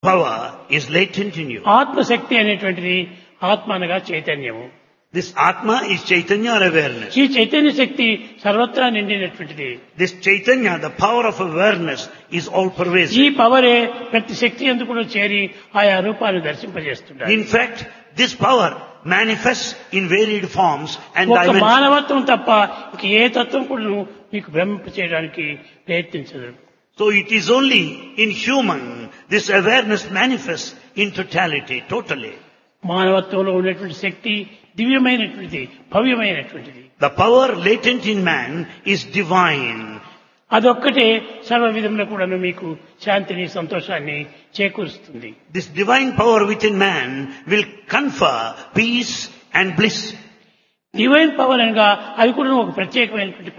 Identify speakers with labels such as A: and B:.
A: power is latent in you.
B: ఆత్మశక్తి అనేటువంటిది ఆత్మ అనగా చైతన్యము
A: This Atma is Chaitanya or awareness.
B: ఈ చైతన్య శక్తి సర్వత్రా నిండినటువంటిది
A: This Chaitanya, the power of awareness, is all
B: ఈ
A: pervasive.
B: పవరే ప్రతి శక్తి ఎందుకు కూడా చేరి ఆయా రూపాన్ని దర్శింపజేస్తుంటారు
A: In fact, this power manifests in varied forms and
B: ఒక
A: dimensions.
B: మానవత్వం తప్ప ఇంక ఏ తత్వం కూడా మీకు భ్రమింప చేయడానికి ప్రయత్నించదు
A: So it is only in human this awareness manifests in totality, totally.
B: మానవత్వంలో ఉన్నటువంటి శక్తి దివ్యమైనటువంటిది భవ్యమైనటువంటిది
A: The power latent in man is divine.
B: అదొక్కటే సర్వ విధంలో కూడా మీకు శాంతిని సంతోషాన్ని చేకూరుస్తుంది
A: This divine power within man will confer peace and bliss.
B: Divine power అనగా అది కూడా ఒక ప్రత్యేకమైనటువంటి